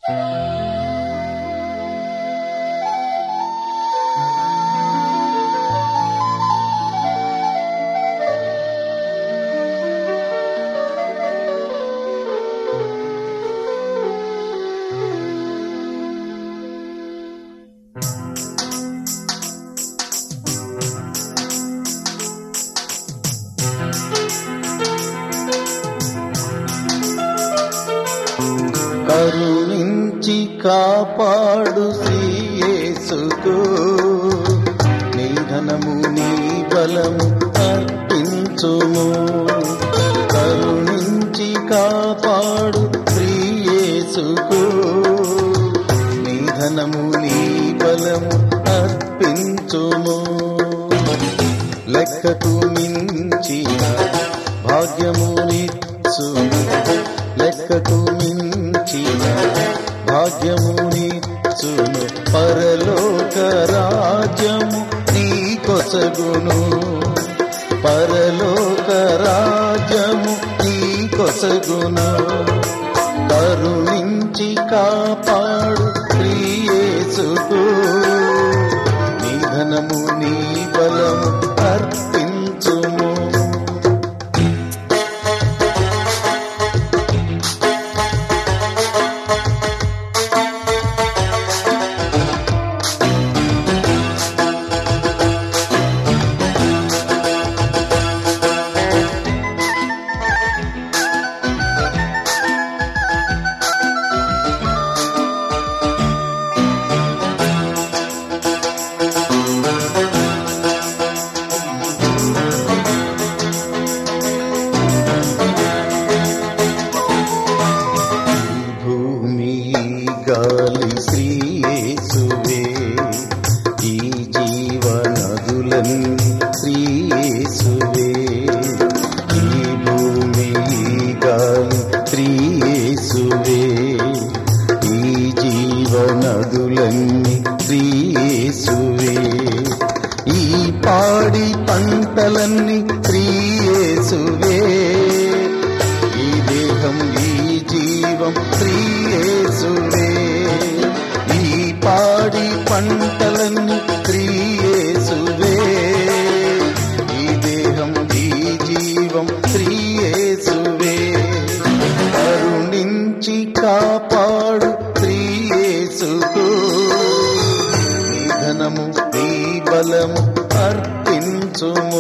కరుణించి కాపాడు శ్రీయేసుకు నీ ధనము నీ బలము అర్పించుము కరుణించి కాపాడు శ్రీయేసుకు నీ ధనము నీ బలము అర్పించుము లెక్కకు మించిన భాగ్యము నిచ్చును లెక్కకు మించిన భాగ్యము నిచ్చును పరలోక రాజ్యము నీ కొసగును పరలోక రాజ్యము నీ కొసగును కరుణించి కాపాడు ప్రియేసుకు నీ ధనము నీ బలము అర్పించుము భూమి గాలి శ్రీయేసువే ఈ జీవనదులన్నీ శ్రీయేసువే ఈ భూమి గాలి శ్రీయేసువే ఈ జీవనదులన్నీ శ్రీయేసువే ఈ పాడి పంటలన్నీ శ్రీయేసువే ఈ దేహం ఈ జీవం శ్రీయేసువే ఈ పాడి పంటలన్నీ శ్రీయేసువే ఈ దేహం ఈ జీవం శ్రీయేసువే కరుణించి కాపాడు శ్రీయేసుకు నీ ధనము నీ బలము అర్పించుము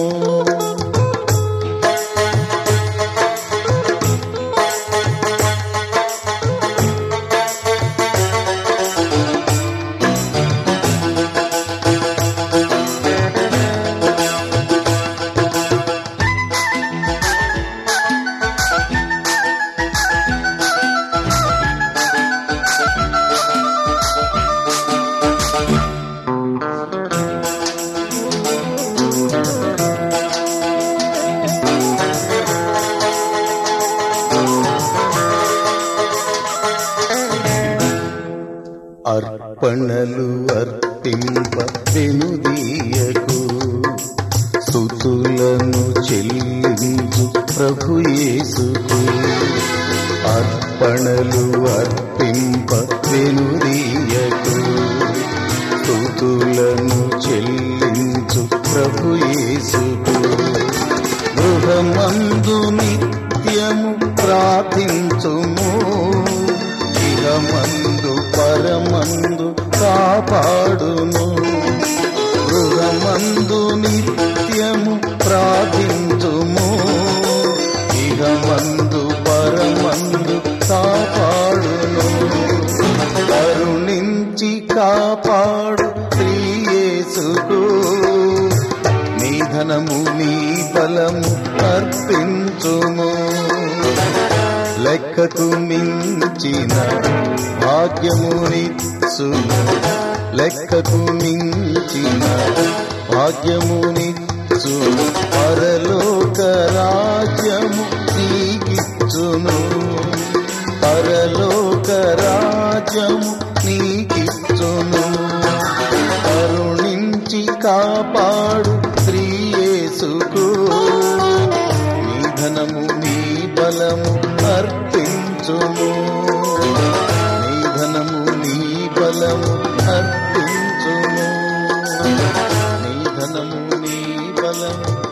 అర్పణలు అర్పింప వెనుదీయకు స్థుతులను చెల్లించు ప్రభు యేసుకు అర్పణలు అర్పింప వెనుదీయకు స్థుతులను చెల్లించు ప్రభు యేసుకు గృహమందు నిత్యము ప్రార్థించుము ఇహమందు పరమందు కాపాడును గృహమందు నిత్యము ప్రార్థించుము ఇహమందు పరమందు కాపాడును కరుణించి కాపాడు శ్రీయేసుకు నీ ధనము నీ బలము అర్పించుము లెక్కకు మించిన భాగ్యమునిచ్చును లెక్కకు మించిన భాగ్యమునిచ్చును పరలోక రాజ్యము నీకిచ్చును పరలోక రాజ్యము నీకిచ్చును కరుణించి కాపాడు శ్రీయేసుకు నీ ధనము నీ బలము అర్పించుము నీ ధనము బలము అర్పించుము నీ ధనము నీ బలము